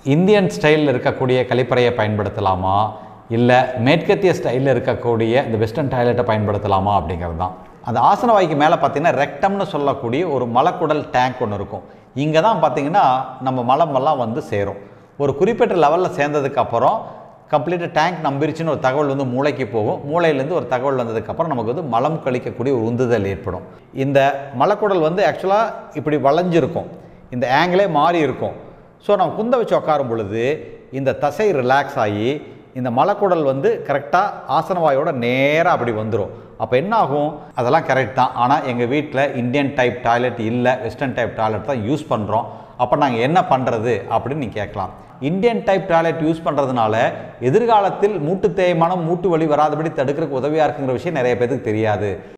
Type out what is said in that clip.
Indian ஸ்டைலில் இருக்கக்கூடிய கழிப்பறையை பயன்படுத்தலாமா இல்லை மேற்கத்திய ஸ்டைலில் இருக்கக்கூடிய இந்த வெஸ்டர்ன் டாய்லெட்டை பயன்படுத்தலாமா அப்படிங்கிறது தான் அந்த ஆசன வாய்க்கு மேலே பார்த்தீங்கன்னா ரெக்டம்னு சொல்லக்கூடிய ஒரு மலக்குடல் டேங்க் ஒன்று இருக்கும் இங்கே தான் பார்த்தீங்கன்னா நம்ம மலமெல்லாம் வந்து சேரும் ஒரு குறிப்பிட்ட லெவலில் சேர்ந்ததுக்கு அப்புறம் கம்ப்ளீட்டாக டேங்க் நம்பிருச்சுன்னு ஒரு தகவல் வந்து மூளைக்கு போகும் மூளையிலேருந்து ஒரு தகவல் வந்ததுக்கப்புறம் நமக்கு வந்து மலம் கழிக்கக்கூடிய ஒரு உந்துதல் ஏற்படும் இந்த மலக்குடல் வந்து ஆக்சுவலாக இப்படி வளைஞ்சிருக்கும் இந்த ஆங்கிளே மாறி இருக்கும் ஸோ நம்ம குந்த வச்சு உட்காரும் பொழுது இந்த தசை ரிலாக்ஸ் ஆகி இந்த மலக்குடல் வந்து கரெக்டாக ஆசனவாயோட நேராக அப்படி வந்துடும் அப்போ என்ன ஆகும் அதெல்லாம் கரெக்ட் தான் ஆனால் எங்கள் வீட்டில் இந்தியன் டைப் டாய்லெட் இல்லை வெஸ்டர்ன் டைப் டாய்லெட் தான் யூஸ் பண்ணுறோம் அப்போ நாங்கள் என்ன பண்ணுறது அப்படின்னு நீங்கள் கேட்கலாம் இந்தியன் டைப் டாய்லெட் யூஸ் பண்ணுறதுனால எதிர்காலத்தில் மூட்டு தேய்மானம் மூட்டு வலி வராதபடி தடுக்கிறதுக்கு உதவியாக இருக்குங்கிற விஷயம் நிறைய பேருக்கு தெரியாது